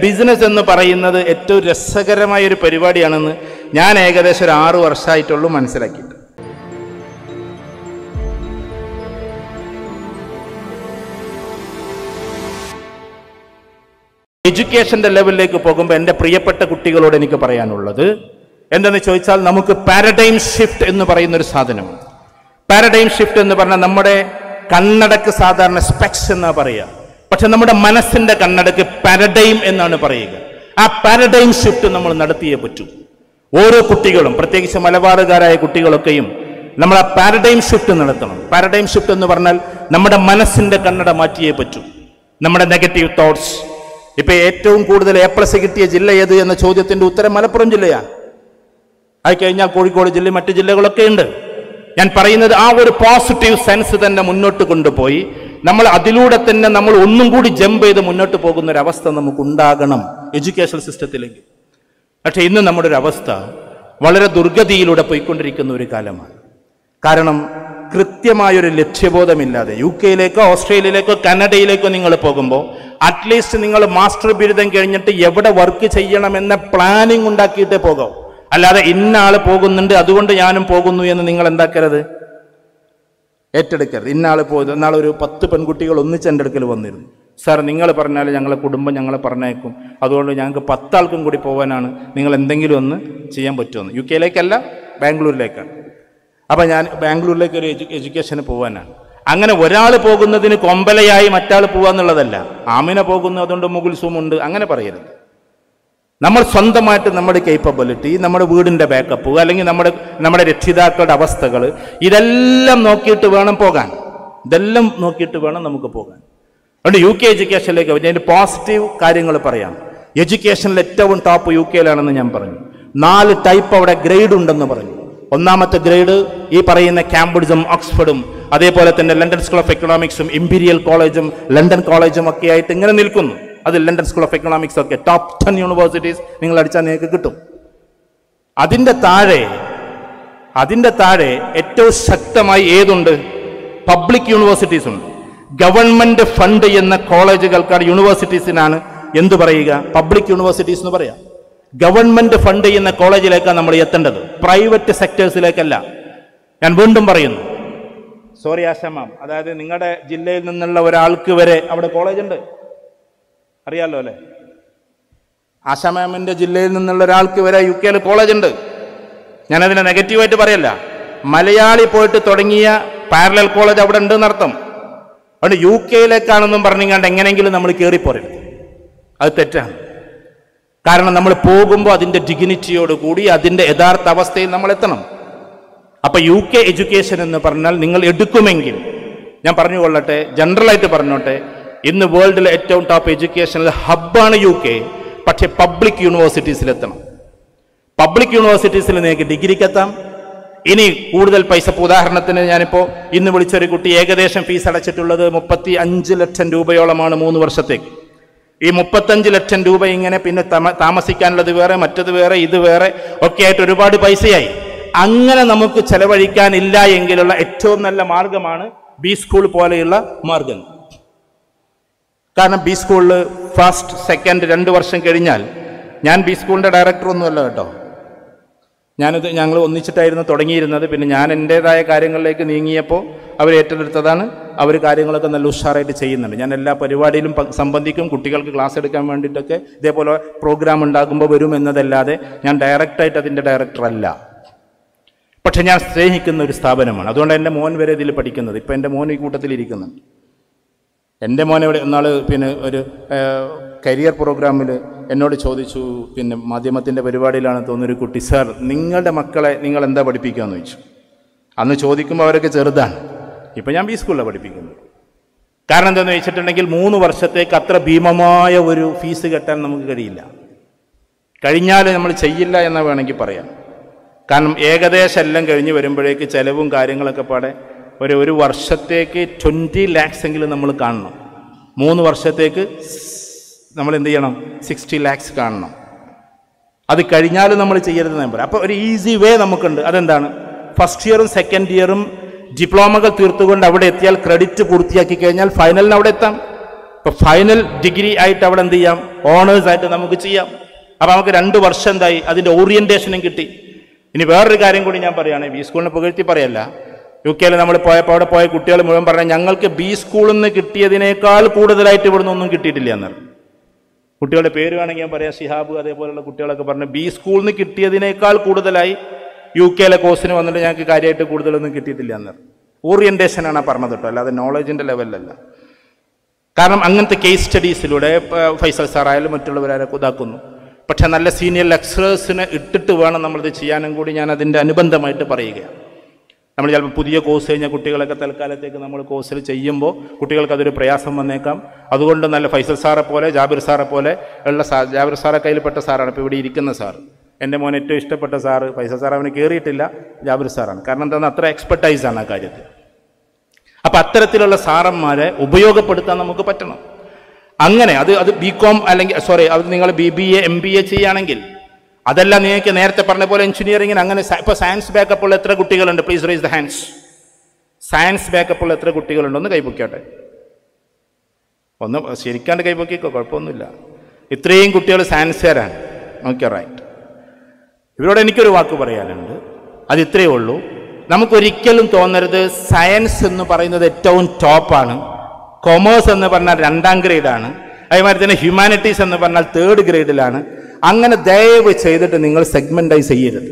business എന്ന് പറയുന്നത് ഏറ്റവും രസകരമായ ഒരു പരിപാടിയാണെന്ന് ഞാൻ ഏകദേശം ഒരു ആറു വർഷമായിട്ടുള്ളൂ മനസ്സിലാക്കിയിട്ട് എഡ്യൂക്കേഷന്റെ ലെവലിലേക്ക് പോകുമ്പോൾ എൻ്റെ പ്രിയപ്പെട്ട കുട്ടികളോട് എനിക്ക് പറയാനുള്ളത് എന്തെന്ന് ചോദിച്ചാൽ നമുക്ക് പാരഡൈം ഷിഫ്റ്റ് എന്ന് പറയുന്ന ഒരു സാധനമുണ്ട് പാരഡൈം ഷിഫ്റ്റ് എന്ന് പറഞ്ഞാൽ നമ്മുടെ കണ്ണടക്ക് സാധാരണ സ്പെക്സ് എന്നാ പറയുക പക്ഷെ നമ്മുടെ മനസ്സിന്റെ കണ്ണടക്ക് പാരഡൈം എന്നാണ് പറയുക ആ പാരഡൈം ഷിഫ്റ്റ് നമ്മൾ നടത്തിയേ പറ്റൂ ഓരോ കുട്ടികളും പ്രത്യേകിച്ച് മലബാറുകാരായ കുട്ടികളൊക്കെയും നമ്മൾ ആ പാരഡൈം ഷിഫ്റ്റ് നടത്തണം പാരഡൈം ഷിഫ്റ്റ് എന്ന് പറഞ്ഞാൽ നമ്മുടെ മനസ്സിന്റെ കണ്ണട മാറ്റിയേ പറ്റൂ നമ്മുടെ നെഗറ്റീവ് തോട്ട്സ് ഇപ്പൊ ഏറ്റവും കൂടുതൽ എ പ്ലസ് കിട്ടിയ ജില്ല ഏത് എന്ന ചോദ്യത്തിന്റെ ഉത്തരം മലപ്പുറം ജില്ലയാണ് അത് കഴിഞ്ഞാൽ കോഴിക്കോട് ജില്ല മറ്റു ജില്ലകളൊക്കെ ഉണ്ട് ഞാൻ പറയുന്നത് ആ ഒരു പോസിറ്റീവ് സെൻസ് തന്നെ മുന്നോട്ട് കൊണ്ടുപോയി നമ്മൾ അതിലൂടെ തന്നെ നമ്മൾ ഒന്നും കൂടി ജമ്പ് ചെയ്ത് മുന്നോട്ട് പോകുന്ന ഒരു അവസ്ഥ നമുക്ക് ഉണ്ടാകണം എഡ്യൂക്കേഷൻ സിസ്റ്റത്തിലേക്ക് പക്ഷെ ഇന്ന് നമ്മുടെ ഒരു അവസ്ഥ വളരെ ദുർഗതിയിലൂടെ പോയിക്കൊണ്ടിരിക്കുന്ന ഒരു കാലമാണ് കാരണം കൃത്യമായൊരു ലക്ഷ്യബോധമില്ലാതെ യു കെയിലേക്കോ ഓസ്ട്രേലിയയിലേക്കോ കാനഡയിലേക്കോ നിങ്ങൾ പോകുമ്പോൾ അറ്റ്ലീസ്റ്റ് നിങ്ങൾ മാസ്റ്റർ ബിരുദം കഴിഞ്ഞിട്ട് എവിടെ വർക്ക് ചെയ്യണമെന്ന പ്ലാനിങ് ഉണ്ടാക്കിയിട്ടേ പോകാം അല്ലാതെ ഇന്ന ആള് പോകുന്നുണ്ട് അതുകൊണ്ട് ഞാനും പോകുന്നു എന്ന് നിങ്ങൾ എന്താക്കരുത് ഏറ്റെടുക്കരുത് ഇന്ന ആള് പോയത് എന്നാൽ ഒരു പത്ത് പെൺകുട്ടികൾ ഒന്നിച്ച് എൻ്റെ അടുക്കൽ വന്നിരുന്നു സാർ നിങ്ങൾ പറഞ്ഞാൽ ഞങ്ങളെ കുടുംബം ഞങ്ങളെ പറഞ്ഞേക്കും അതുകൊണ്ട് ഞങ്ങൾക്ക് പത്താൾക്കും കൂടി പോകാനാണ് നിങ്ങൾ എന്തെങ്കിലും ഒന്ന് ചെയ്യാൻ പറ്റുമെന്ന് യു കെയിലേക്കല്ല ബാംഗ്ലൂരിലേക്കാണ് അപ്പം ഞാൻ ബാംഗ്ലൂരിലേക്ക് ഒരു എഡ്യു എഡ്യൂക്കേഷന് പോകാനാണ് അങ്ങനെ ഒരാൾ പോകുന്നതിന് കൊമ്പലയായി മറ്റാൾ പോകാന്നുള്ളതല്ല ആമിന പോകുന്നു അതുകൊണ്ട് മുകുൽസുമുണ്ട് അങ്ങനെ പറയരുത് നമ്മൾ സ്വന്തമായിട്ട് നമ്മുടെ കേപ്പബിലിറ്റി നമ്മുടെ വീടിൻ്റെ ബാക്കപ്പ് അല്ലെങ്കിൽ നമ്മുടെ നമ്മുടെ രക്ഷിതാക്കളുടെ അവസ്ഥകൾ ഇതെല്ലാം നോക്കിയിട്ട് വേണം പോകാൻ ഇതെല്ലാം നോക്കിയിട്ട് വേണം നമുക്ക് പോകാൻ അതുകൊണ്ട് യു കെ എഡ്യൂക്കേഷനിലേക്ക് അതിൻ്റെ പോസിറ്റീവ് കാര്യങ്ങൾ പറയാം എഡ്യൂക്കേഷനിൽ ഏറ്റവും ടോപ്പ് യു കെയിലാണെന്ന് ഞാൻ പറഞ്ഞു നാല് ടൈപ്പ് അവിടെ ഗ്രേഡ് ഉണ്ടെന്ന് പറഞ്ഞു ഒന്നാമത്തെ ഗ്രേഡ് ഈ പറയുന്ന കാംബ്രിഡ്ജും ഓക്സ്ഫോർഡും അതേപോലെ തന്നെ ലണ്ടൻ സ്കൂൾ ഓഫ് എക്കണോമിക്സും ഇമ്പീരിയൽ കോളേജും ലണ്ടൻ കോളേജും ഒക്കെ ആയിട്ട് ഇങ്ങനെ നിൽക്കുന്നു അത് ലണ്ടൻ സ്കൂൾ ഓഫ് എക്കണോമിക്സ് ഒക്കെ ടോപ്പ് ടെൻ യൂണിവേഴ്സിറ്റീസ് നിങ്ങൾ അടിച്ചാൽ നിങ്ങൾക്ക് കിട്ടും അതിൻ്റെ താഴെ അതിൻ്റെ താഴെ ഏറ്റവും ശക്തമായി ഏതുണ്ട് പബ്ലിക് യൂണിവേഴ്സിറ്റീസ് ഉണ്ട് ഗവൺമെന്റ് ഫണ്ട് എന്ന കോളേജുകൾക്കാണ് യൂണിവേഴ്സിറ്റീസിനാണ് എന്ത് പറയുക പബ്ലിക് യൂണിവേഴ്സിറ്റീസ് എന്ന് പറയാം ഗവൺമെന്റ് ഫണ്ട് ചെയ്യുന്ന കോളേജിലേക്കാണ് നമ്മൾ എത്തേണ്ടത് പ്രൈവറ്റ് സെക്ടേഴ്സിലേക്കല്ല ഞാൻ വീണ്ടും പറയുന്നു സോറി ആശമാം അതായത് നിങ്ങളുടെ ജില്ലയിൽ നിന്നുള്ള ഒരാൾക്ക് വരെ അവിടെ കോളേജ് ഉണ്ട് അറിയാലോ അല്ലേ ആശാമാമിന്റെ ജില്ലയിൽ നിന്നുള്ള ഒരാൾക്ക് വരെ യു കെയിൽ കോളേജ് ഉണ്ട് ഞാനതിനെ നെഗറ്റീവായിട്ട് പറയല്ല മലയാളി പോയിട്ട് തുടങ്ങിയ പാരലൽ കോളേജ് അവിടെ ഉണ്ട് എന്നർത്ഥം അതുകൊണ്ട് യു കെയിലേക്കാണെന്നും പറഞ്ഞിങ്ങാണ്ട് എങ്ങനെയെങ്കിലും നമ്മൾ കയറിപ്പോരരുത് അത് തെറ്റാണ് കാരണം നമ്മൾ പോകുമ്പോൾ അതിൻ്റെ ഡിഗ്നിറ്റിയോട് കൂടി അതിൻ്റെ യഥാർത്ഥ അവസ്ഥയിൽ നമ്മൾ എത്തണം അപ്പൊ യു കെ എഡ്യൂക്കേഷൻ എന്ന് പറഞ്ഞാൽ നിങ്ങൾ എടുക്കുമെങ്കിൽ ഞാൻ പറഞ്ഞു കൊള്ളട്ടെ ജനറലായിട്ട് പറഞ്ഞോട്ടെ ഇന്ന് വേൾഡിലെ ഏറ്റവും ടോപ്പ് എഡ്യൂക്കേഷനിൽ ഹബ്ബാണ് യു കെ പക്ഷെ പബ്ലിക് യൂണിവേഴ്സിറ്റീസിലെത്തണം പബ്ലിക് യൂണിവേഴ്സിറ്റീസിൽ നിങ്ങൾക്ക് ഡിഗ്രിക്ക് എത്താം ഇനി കൂടുതൽ പൈസ ഇപ്പൊ ഉദാഹരണത്തിന് ഞാനിപ്പോൾ ഇന്ന് വിളിച്ചൊരു കുട്ടി ഏകദേശം ഫീസ് അടച്ചിട്ടുള്ളത് മുപ്പത്തി അഞ്ച് ലക്ഷം രൂപയോളമാണ് മൂന്ന് വർഷത്തേക്ക് ഈ മുപ്പത്തഞ്ച് ലക്ഷം രൂപ ഇങ്ങനെ പിന്നെ തമ- താമസിക്കാനുള്ളത് വേറെ മറ്റത് വേറെ ഇത് വേറെ ഒക്കെ ആയിട്ട് ഒരുപാട് പൈസയായി അങ്ങനെ നമുക്ക് ചെലവഴിക്കാനില്ല എങ്കിലുള്ള ഏറ്റവും നല്ല മാർഗമാണ് ബി സ്കൂൾ പോലെയുള്ള മാർഗം കാരണം ബി സ്കൂളിൽ ഫസ്റ്റ് സെക്കൻഡ് രണ്ട് വർഷം കഴിഞ്ഞാൽ ഞാൻ ബി സ്കൂളിൻ്റെ ഡയറക്ടർ ഒന്നുമല്ല കേട്ടോ ഞാനിത് ഞങ്ങൾ ഒന്നിച്ചിട്ടായിരുന്നു തുടങ്ങിയിരുന്നത് പിന്നെ ഞാൻ എൻ്റേതായ കാര്യങ്ങളിലേക്ക് നീങ്ങിയപ്പോൾ അവർ ഏറ്റെടുത്തതാണ് അവർ കാര്യങ്ങളൊക്കെ നല്ല ഉഷാറായിട്ട് ചെയ്യുന്നുണ്ട് ഞാൻ എല്ലാ പരിപാടിയിലും പ- സംബന്ധിക്കും കുട്ടികൾക്ക് ക്ലാസ് എടുക്കാൻ വേണ്ടിയിട്ടൊക്കെ ഇതേപോലെ പ്രോഗ്രാം ഉണ്ടാകുമ്പോൾ വരും എന്നതല്ലാതെ ഞാൻ ഡയറക്റ്റായിട്ട് അതിൻ്റെ ഡയറക്ടർ അല്ല പക്ഷെ ഞാൻ സ്നേഹിക്കുന്ന ഒരു സ്ഥാപനമാണ് അതുകൊണ്ട് എൻ്റെ മോൻ വരെ ഇതിൽ പഠിക്കുന്നത് ഇപ്പം എൻ്റെ മോൻ ഈ കൂട്ടത്തിൽ ഇരിക്കുന്നുണ്ട് എൻ്റെ മോൻ ഇവിടെ എന്നാൾ പിന്നെ ഒരു കരിയർ പ്രോഗ്രാമിൽ എന്നോട് ചോദിച്ചു പിന്നെ മാധ്യമത്തിൻ്റെ പരിപാടിയിലാണ് തോന്നുന്ന ഒരു കുട്ടി സാർ നിങ്ങളുടെ മക്കളെ നിങ്ങൾ എന്താ പഠിപ്പിക്കുകയെന്ന് ചോദിച്ചു അന്ന് ചോദിക്കുമ്പോൾ അവരൊക്കെ ചെറുതാണ് ഇപ്പം ഞാൻ ബി സ്കൂളിലാണ് പഠിപ്പിക്കുന്നത് കാരണം എന്താണെന്ന് വെച്ചിട്ടുണ്ടെങ്കിൽ മൂന്ന് വർഷത്തേക്ക് അത്ര ഭീമമായ ഒരു ഫീസ് കെട്ടാൻ നമുക്ക് കഴിയില്ല കഴിഞ്ഞാൽ നമ്മൾ ചെയ്യില്ല എന്ന് വേണമെങ്കിൽ പറയാം കാരണം ഏകദേശം എല്ലാം കഴിഞ്ഞ് വരുമ്പോഴേക്ക് ചിലവും കാര്യങ്ങളൊക്കെ പാടെ ഒരു ഒരു വർഷത്തേക്ക് ട്വൻറ്റി ലാക്സ് എങ്കിലും നമ്മൾ കാണണം മൂന്ന് വർഷത്തേക്ക് നമ്മൾ എന്ത് ചെയ്യണം സിക്സ്റ്റി ലാക്സ് കാണണം അത് കഴിഞ്ഞാലും നമ്മൾ ചെയ്യരുത് ഞാൻ പറയാം അപ്പോൾ ഒരു ഈസി വേ നമുക്കുണ്ട് അതെന്താണ് ഫസ്റ്റ് ഇയറും സെക്കൻഡ് ഇയറും ഡിപ്ലോമകൾ തീർത്തുകൊണ്ട് അവിടെ എത്തിയാൽ ക്രെഡിറ്റ് പൂർത്തിയാക്കി കഴിഞ്ഞാൽ ഫൈനലിന് അവിടെ എത്താം ഇപ്പൊ ഫൈനൽ ഡിഗ്രി ആയിട്ട് അവിടെ എന്ത് ചെയ്യാം ഓണേഴ്സ് ആയിട്ട് നമുക്ക് ചെയ്യാം അപ്പൊ നമുക്ക് രണ്ട് വർഷം എന്തായി അതിന്റെ ഓറിയന്റേഷനും കിട്ടി ഇനി വേറൊരു കാര്യം കൂടി ഞാൻ പറയുകയാണ് ബി സ്കൂളിനെ പുകഴ്ത്തി പറയല്ല യു കെയിൽ നമ്മൾ പോയപ്പോൾ അവിടെ പോയ കുട്ടികൾ മുഴുവൻ പറഞ്ഞ ഞങ്ങൾക്ക് ബി സ്കൂളിൽ നിന്ന് കിട്ടിയതിനേക്കാൾ കൂടുതലായിട്ട് ഇവിടുന്ന് ഒന്നും കിട്ടിയിട്ടില്ല എന്നാണ് കുട്ടികളുടെ പേര് വേണമെങ്കിൽ ഞാൻ പറയാം ഷിഹാബ് അതേപോലുള്ള കുട്ടികളൊക്കെ പറഞ്ഞു ബി സ്കൂളിൽ നിന്ന് കിട്ടിയതിനേക്കാൾ കൂടുതലായി യു കെയിലെ കോഴ്സിന് വന്നിട്ട് ഞങ്ങൾക്ക് കാര്യമായിട്ട് കൂടുതലൊന്നും കിട്ടിയിട്ടില്ല എന്ന് ഓറിയന്റേഷൻ ആണ് പറഞ്ഞത് കേട്ടോ അല്ലാതെ നോളജിന്റെ ലെവലിലല്ല കാരണം അങ്ങനത്തെ കേസ് സ്റ്റഡീസിലൂടെ ഇപ്പൊ ഫൈസൽ സാറായാലും മറ്റുള്ളവരാരൊക്കെ ഇതാക്കുന്നു പക്ഷെ നല്ല സീനിയർ ലെക്ചറേഴ്സിനെ ഇട്ടിട്ട് വേണം നമ്മളിത് ചെയ്യാനും കൂടി ഞാൻ അതിൻ്റെ അനുബന്ധമായിട്ട് പറയുകയാണ് നമ്മൾ ചിലപ്പോൾ പുതിയ കോഴ്സ് കഴിഞ്ഞ കുട്ടികളൊക്കെ തൽക്കാലത്തേക്ക് നമ്മൾ കോഴ്സിൽ ചെയ്യുമ്പോൾ കുട്ടികൾക്ക് അതൊരു പ്രയാസം വന്നേക്കാം അതുകൊണ്ട് നല്ല ഫൈസൽ സാറെ പോലെ ജാബിർ സാറെ പോലെ ഉള്ള സാർ ജാബിർ സാറെ കയ്യിൽപ്പെട്ട സാറാണ് ഇപ്പോൾ ഇവിടെ ഇരിക്കുന്ന സാർ എൻ്റെ മോൻ ഏറ്റവും ഇഷ്ടപ്പെട്ട സാറ് ഫൈസൽ സാർ അവന് കയറിയിട്ടില്ല ജാബിർ സാറാണ് കാരണം എന്താണ് അത്ര എക്സ്പെർട്ടൈസ് ആണ് ആ കാര്യത്തിൽ അപ്പം അത്തരത്തിലുള്ള സാറന്മാരെ ഉപയോഗപ്പെടുത്താൻ നമുക്ക് പറ്റണം അങ്ങനെ അത് അത് ബി കോം അല്ലെങ്കിൽ സോറി അത് നിങ്ങൾ B B A M B A ചെയ്യുകയാണെങ്കിൽ അതല്ല നിങ്ങൾക്ക് നേരത്തെ പറഞ്ഞ പോലെ എഞ്ചിനീയറിംഗിന് അങ്ങനെ സ- ഇപ്പൊ സയൻസ് ബാക്കപ്പ് ഉള്ള എത്ര കുട്ടികളുണ്ട് please raise the hands science backup ഉള്ള എത്ര കുട്ടികളുണ്ട് ഒന്ന് കൈപൊക്കിയോട്ടെ ഒന്ന് ശരിക്കാണ്ട് കൈപൊക്കിക്കോ കുഴപ്പമൊന്നുമില്ല ഇത്രയും കുട്ടികൾ സയൻസുകാരാണ് ഓക്കെ റൈറ്റ് ഇവരോട് എനിക്കൊരു വാക്ക് പറയാനുണ്ട് അത് ഇത്രയേ ഉള്ളൂ നമുക്കൊരിക്കലും തോന്നരുത് സയൻസ് എന്ന് പറയുന്നത് ഏറ്റവും ടോപ്പാണ് കൊമേഴ്സ് എന്ന് പറഞ്ഞാൽ രണ്ടാം ഗ്രേഡാണ് അതേമാതിരി തന്നെ ഹ്യൂമാനിറ്റീസ് എന്ന് പറഞ്ഞാൽ തേർഡ് ഗ്രേഡിലാണ് അങ്ങനെ ദയവ് ചെയ്തിട്ട് നിങ്ങൾ സെഗ്മെന്റായി ചെയ്യരുത്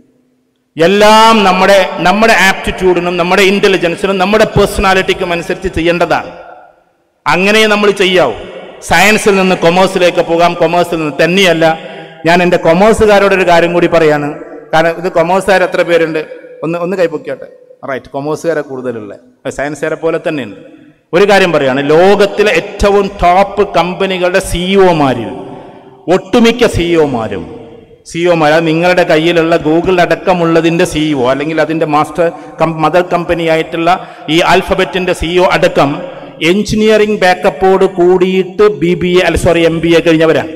എല്ലാം നമ്മുടെ നമ്മുടെ ആപ്റ്റിറ്റ്യൂഡിനും നമ്മുടെ ഇന്റലിജൻസിനും നമ്മുടെ പേഴ്സണാലിറ്റിക്കും അനുസരിച്ച് ചെയ്യേണ്ടതാണ് അങ്ങനെ നമ്മൾ ചെയ്യാവൂ സയൻസിൽ നിന്ന് കൊമേഴ്സിലേക്ക് പോകാം കൊമേഴ്സിൽ നിന്ന് തന്നെയല്ല ഞാൻ എൻ്റെ കൊമേഴ്സുകാരോട് ഒരു കാര്യം കൂടി പറയാണ് കാരണം ഇത് കൊമേഴ്സുകാർ എത്ര പേരുണ്ട് ഒന്ന് ഒന്ന് കൈപ്പൊക്കിയോട്ടെ റൈറ്റ് കൊമേഴ്സുകാരെ കൂടുതലുള്ള സയൻസുകാരെ പോലെ തന്നെയുണ്ട് ഒരു കാര്യം പറയാണ് ലോകത്തിലെ ഏറ്റവും ടോപ്പ് കമ്പനികളുടെ സിഇഒമാരിൽ ഒട്ടുമിക്ക സിഇഒമാരും സിഇഒമാർ അത് നിങ്ങളുടെ കയ്യിലുള്ള ഗൂഗിൾ അടക്കമുള്ളതിൻ്റെ സിഇഒ അല്ലെങ്കിൽ അതിൻ്റെ മാസ്റ്റർ കം മദർ കമ്പനി ആയിട്ടുള്ള ഈ ആൽഫബറ്റിൻ്റെ സിഇഒ അടക്കം എഞ്ചിനീയറിംഗ് ബാക്കപ്പോട് കൂടിയിട്ട് ബി ബി എ അല്ല സോറി എം ബി എ കഴിഞ്ഞവരാണ്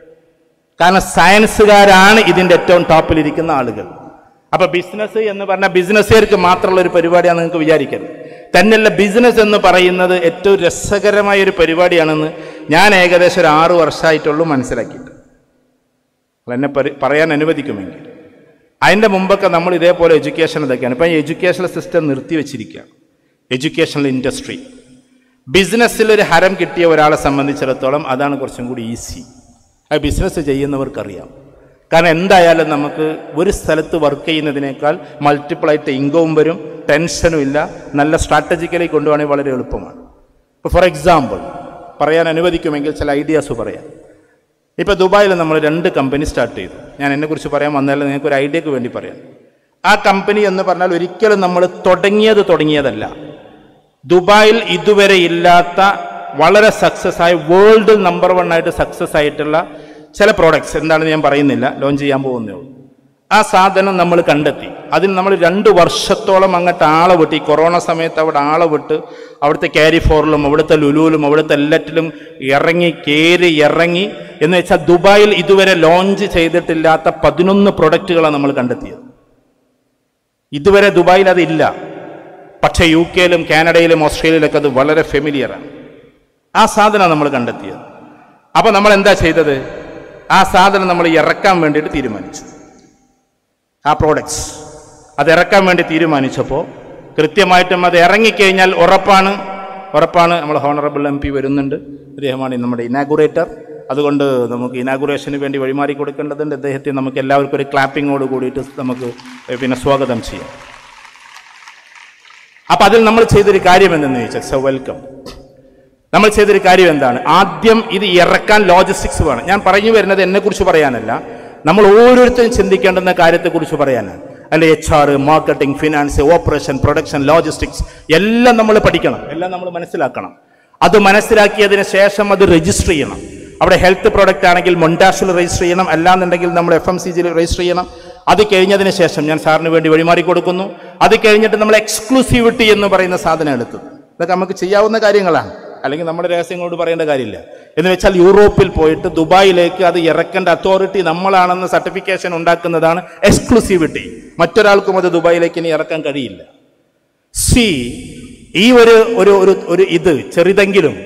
കാരണം സയൻസുകാരാണ് ഇതിൻ്റെ ഏറ്റവും ടോപ്പിലിരിക്കുന്ന ആളുകൾ അപ്പൊ ബിസിനസ് എന്ന് പറഞ്ഞാൽ ബിസിനസ്സുകാർക്ക് മാത്രമുള്ള ഒരു പരിപാടിയാണ് നിങ്ങൾക്ക് വിചാരിക്കരുത് തന്നെയല്ല ബിസിനസ് എന്ന് പറയുന്നത് ഏറ്റവും രസകരമായ ഒരു പരിപാടിയാണെന്ന് ഞാൻ ഏകദേശം ഒരു ആറു വർഷമായിട്ടുള്ളൂ മനസ്സിലാക്കിയിട്ട് അല്ല എന്നെ പരി- പറയാൻ അനുവദിക്കുമെങ്കിൽ അതിൻ്റെ മുമ്പൊക്കെ നമ്മൾ ഇതേപോലെ എഡ്യൂക്കേഷൻ ഇതൊക്കെയാണ് ഇപ്പം എഡ്യൂക്കേഷണൽ സിസ്റ്റം നിർത്തിവെച്ചിരിക്കുകയാണ് എഡ്യൂക്കേഷണൽ ഇൻഡസ്ട്രി ബിസിനസ്സിൽ ഒരു ഹരം കിട്ടിയ ഒരാളെ സംബന്ധിച്ചിടത്തോളം അതാണ് കുറച്ചും കൂടി ഈസി ആ ബിസിനസ് ചെയ്യുന്നവർക്കറിയാം കാരണം എന്തായാലും നമുക്ക് ഒരു സ്ഥലത്ത് വർക്ക് ചെയ്യുന്നതിനേക്കാൾ മൾട്ടിപ്പിൾ ആയിട്ട് ഇൻകവും വരും ടെൻഷനും ഇല്ല നല്ല സ്ട്രാറ്റജിക്കലി കൊണ്ടുപോകണമെങ്കിൽ വളരെ എളുപ്പമാണ് ഇപ്പോൾ ഫോർ എക്സാമ്പിൾ പറയാൻ അനുവദിക്കുമെങ്കിൽ ചില ഐഡിയാസ് പറയാം ഇപ്പോൾ ദുബായിൽ നമ്മൾ രണ്ട് കമ്പനി സ്റ്റാർട്ട് ചെയ്തു ഞാൻ എന്നെക്കുറിച്ച് പറയാൻ വന്നാൽ നിങ്ങൾക്ക് ഒരു ഐഡിയക്ക് വേണ്ടി പറയാം ആ കമ്പനി എന്ന് പറഞ്ഞാൽ ഒരിക്കലും നമ്മൾ തുടങ്ങിയത് തുടങ്ങിയതല്ല ദുബായിൽ ഇതുവരെ ഇല്ലാത്ത വളരെ സക്സസ് ആയ വേൾഡ് നമ്പർ വൺ ആയിട്ട് സക്സസ് ആയിട്ടുള്ള ചില പ്രോഡക്ട്സ് എന്താണെന്ന് ഞാൻ പറയുന്നില്ല ലോഞ്ച് ചെയ്യാൻ പോകുന്നേ ഉള്ളൂ ആ സാധനം നമ്മൾ കണ്ടെത്തി അതിന് നമ്മൾ രണ്ട് വർഷത്തോളം അങ്ങോട്ട് ആളെ വിട്ട് ഈ കൊറോണ സമയത്ത് അവിടെ ആളെ വിട്ട് അവിടുത്തെ ക്യാരി ഫോറിലും അവിടുത്തെ ലുലുവിലും അവിടുത്തെ എല്ലാറ്റിലും ഇറങ്ങി കയറി ഇറങ്ങി എന്ന് വെച്ചാൽ ദുബായിൽ ഇതുവരെ ലോഞ്ച് ചെയ്തിട്ടില്ലാത്ത പതിനൊന്ന് പ്രൊഡക്റ്റുകളാണ് നമ്മൾ കണ്ടെത്തിയത് ഇതുവരെ ദുബായിൽ അതില്ല പക്ഷേ യു കെയിലും കാനഡയിലും ഓസ്ട്രേലിയയിലൊക്കെ അത് വളരെ ഫെമിലിയറാണ് ആ സാധനം നമ്മൾ കണ്ടെത്തിയത് അപ്പോൾ നമ്മൾ എന്താ ചെയ്തത് ആ സാധനം നമ്മൾ ഇറക്കാൻ വേണ്ടിയിട്ട് തീരുമാനിച്ചു ആ പ്രോഡക്ട്സ് അത് ഇറക്കാൻ വേണ്ടി തീരുമാനിച്ചപ്പോൾ കൃത്യമായിട്ടും അത് ഇറങ്ങിക്കഴിഞ്ഞാൽ ഉറപ്പാണ് ഉറപ്പാണ് നമ്മൾ ഹോണറബിൾ എം പി വരുന്നുണ്ട് അദ്ദേഹമാണ് നമ്മുടെ ഇനാഗുറേറ്റർ അതുകൊണ്ട് നമുക്ക് ഇനാഗുറേഷന് വേണ്ടി വഴിമാറി കൊടുക്കേണ്ടതുണ്ട് അദ്ദേഹത്തെ നമുക്ക് എല്ലാവർക്കും ഒരു ക്ലാപ്പിങ്ങോട് കൂടിയിട്ട് നമുക്ക് പിന്നെ സ്വാഗതം ചെയ്യാം അപ്പം അതിൽ നമ്മൾ ചെയ്തൊരു കാര്യം എന്തെന്ന് ചോദിച്ചാൽ സോ വെൽക്കം നമ്മൾ ചെയ്തൊരു കാര്യം എന്താണ് ആദ്യം ഇത് ഇറക്കാൻ ലോജിസ്റ്റിക്സ് വേണം ഞാൻ പറഞ്ഞു വരുന്നത് എന്നെക്കുറിച്ച് പറയാനല്ല നമ്മൾ ഓരോരുത്തരും ചിന്തിക്കേണ്ടുന്ന കാര്യത്തെക്കുറിച്ച് പറയാനാണ് അല്ലെ H R marketing finance operation production logistics എല്ലാം നമ്മൾ പഠിക്കണം എല്ലാം നമ്മൾ മനസ്സിലാക്കണം അത് മനസ്സിലാക്കിയതിന് ശേഷം അത് രജിസ്റ്റർ ചെയ്യണം അവിടെ ഹെൽത്ത് പ്രോഡക്റ്റ് ആണെങ്കിൽ മൊണ്ടാഷിൽ രജിസ്റ്റർ ചെയ്യണം അല്ലാന്നുണ്ടെങ്കിൽ നമ്മൾ എഫ് എം സി ജിയിൽ രജിസ്റ്റർ ചെയ്യണം അത് കഴിഞ്ഞതിന് ശേഷം ഞാൻ സാറിന് വേണ്ടി വഴിമാറി കൊടുക്കുന്നു അത് കഴിഞ്ഞിട്ട് നമ്മൾ എക്സ്ക്ലൂസിവിറ്റി എന്ന് പറയുന്ന സാധനം എടുത്തത് ഇതൊക്കെ നമുക്ക് ചെയ്യാവുന്ന കാര്യങ്ങളാണ് അല്ലെങ്കിൽ നമ്മുടെ രഹസ്യങ്ങളോട് പറയേണ്ട കാര്യമില്ല എന്ന് വെച്ചാൽ യൂറോപ്പിൽ പോയിട്ട് ദുബായിലേക്ക് അത് ഇറക്കേണ്ട അതോറിറ്റി നമ്മളാണെന്ന് സർട്ടിഫിക്കേഷൻ ഉണ്ടാക്കുന്നതാണ് എക്സ്ക്ലൂസിവിറ്റി മറ്റൊരാൾക്കും അത് ദുബായിലേക്ക് ഇനി ഇറക്കാൻ കഴിയില്ല സി ഈ ഒരു ഒരു ഒരു ഒരു ഇത് ചെറുതെങ്കിലും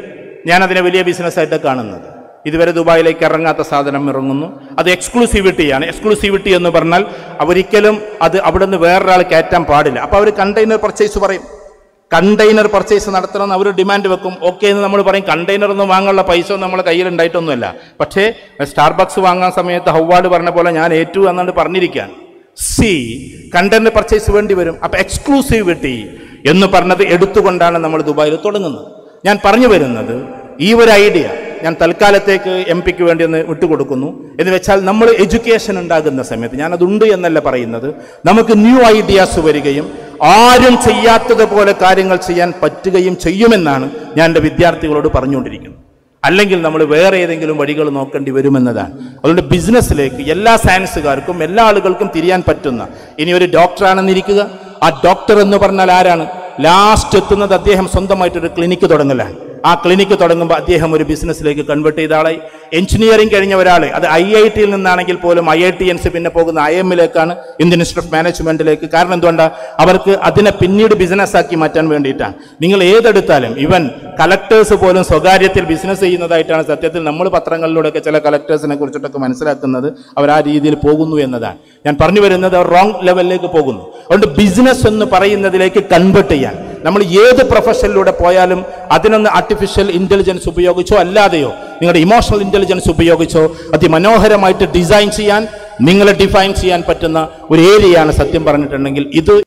ഞാൻ അതിനെ വലിയ ബിസിനസ്സായിട്ട് കാണുന്നത് ഇതുവരെ ദുബായിലേക്ക് ഇറങ്ങാത്ത സാധനം ഇറങ്ങുന്നു അത് എക്സ്ക്ലൂസിവിറ്റിയാണ് എക്സ്ക്ലൂസിവിറ്റി എന്ന് പറഞ്ഞാൽ അവരിക്കലും അത് അവിടെ നിന്ന് വേറൊരാൾ കയറ്റാൻ പാടില്ല അപ്പോൾ അവർ കണ്ടെയ്നർ പർച്ചേസ് പറയും കണ്ടെയ്നർ പർച്ചേസ് നടത്തണമെന്ന് അവർ ഡിമാൻഡ് വെക്കും ഓക്കെ എന്ന് നമ്മൾ പറയും കണ്ടെയ്നർ ഒന്നും വാങ്ങാനുള്ള പൈസ ഒന്നും നമ്മളെ കയ്യിൽ ഉണ്ടായിട്ടൊന്നുമല്ല പക്ഷേ സ്റ്റാർബക്സ് വാങ്ങാൻ സമയത്ത് ഹൗവാർഡ് പറഞ്ഞ പോലെ ഞാൻ ഏറ്റു എന്നാണ് പറഞ്ഞിരിക്കുകയാണ് സി കണ്ടെയ്നർ പർച്ചേസ് വേണ്ടി വരും അപ്പോൾ എക്സ്ക്ലൂസിവിറ്റി എന്ന് പറഞ്ഞത് എടുത്തുകൊണ്ടാണ് നമ്മൾ ദുബായിൽ തുടങ്ങുന്നത് ഞാൻ പറഞ്ഞു വരുന്നത് ഈ ഒരു ഐഡിയ ഞാൻ തൽക്കാലത്തേക്ക് എം പിക്ക് വേണ്ടി ഒന്ന് വിട്ടുകൊടുക്കുന്നു എന്ന് വെച്ചാൽ നമ്മൾ എഡ്യൂക്കേഷൻ ഉണ്ടാകുന്ന സമയത്ത് ഞാൻ അതുണ്ട് എന്നല്ല പറയുന്നത് നമുക്ക് ന്യൂ ഐഡിയാസ് വരികയും ആരും ചെയ്യാത്തതുപോലെ കാര്യങ്ങൾ ചെയ്യാൻ പറ്റുകയും ചെയ്യുമെന്നാണ് ഞാൻ എൻ്റെ വിദ്യാർത്ഥികളോട് പറഞ്ഞുകൊണ്ടിരിക്കുന്നത് അല്ലെങ്കിൽ നമ്മൾ വേറെ ഏതെങ്കിലും വഴികൾ നോക്കേണ്ടി വരുമെന്നതാണ് അതുകൊണ്ട് ബിസിനസ്സിലേക്ക് എല്ലാ സയൻസുകാർക്കും എല്ലാ ആളുകൾക്കും തിരിയാൻ പറ്റുന്ന ഇനി ഒരു ഡോക്ടറാണെന്നിരിക്കുക ആ ഡോക്ടർ എന്ന് പറഞ്ഞാൽ ആരാണ് ലാസ്റ്റ് എത്തുന്നത് അദ്ദേഹം സ്വന്തമായിട്ടൊരു ക്ലിനിക്ക് തുടങ്ങലാണ് ആ ക്ലിനിക്ക് തുടങ്ങുമ്പോൾ അദ്ദേഹം ഒരു ബിസിനസ്സിലേക്ക് കൺവേർട്ട് ചെയ്ത ആളായി എഞ്ചിനീയറിംഗ് കഴിഞ്ഞ ഒരാൾ അത് ഐ ഐ ടിയിൽ നിന്നാണെങ്കിൽ പോലും ഐ ഐ ടി എൻസ് പിന്നെ പോകുന്ന ഐ എമ്മിലേക്കാണ് ഇന്ത്യൻ ഇൻസ്റ്റിറ്റ്യൂട്ട് ഓഫ് മാനേജ്മെന്റിലേക്ക് കാരണം എന്തുകൊണ്ടാണ് അവർക്ക് അതിനെ പിന്നീട് ബിസിനസ് ആക്കി മാറ്റാൻ വേണ്ടിയിട്ടാണ് നിങ്ങൾ ഏതെടുത്താലും ഇവൻ കലക്ടേഴ്സ് പോലും സ്വകാര്യത്തിൽ ബിസിനസ് ചെയ്യുന്നതായിട്ടാണ് സത്യത്തിൽ നമ്മൾ പത്രങ്ങളിലൂടെയൊക്കെ ചില കലക്ടേഴ്സിനെ കുറിച്ചിട്ടൊക്കെ മനസ്സിലാക്കുന്നത് അവർ ആ രീതിയിൽ പോകുന്നു എന്നതാണ് ഞാൻ പറഞ്ഞു വരുന്നത് അവർ റോങ് ലെവലിലേക്ക് പോകുന്നു അതുകൊണ്ട് ബിസിനസ് എന്ന് പറയുന്നതിലേക്ക് കൺവേർട്ട് ചെയ്യാൻ നമ്മൾ ഏത് പ്രൊഫഷനിലൂടെ പോയാലും അതിനൊന്ന് ആർട്ടിഫിഷ്യൽ ഇന്റലിജൻസ് ഉപയോഗിച്ചോ അല്ലാതെയോ നിങ്ങളുടെ ഇമോഷണൽ ഇന്റലിജൻസ് ഉപയോഗിച്ചോ അതിമനോഹരമായിട്ട് ഡിസൈൻ ചെയ്യാൻ നിങ്ങളെ ഡിഫൈൻ ചെയ്യാൻ പറ്റുന്ന ഒരു ഏരിയയാണ് സത്യം പറഞ്ഞിട്ടുണ്ടെങ്കിൽ ഇത്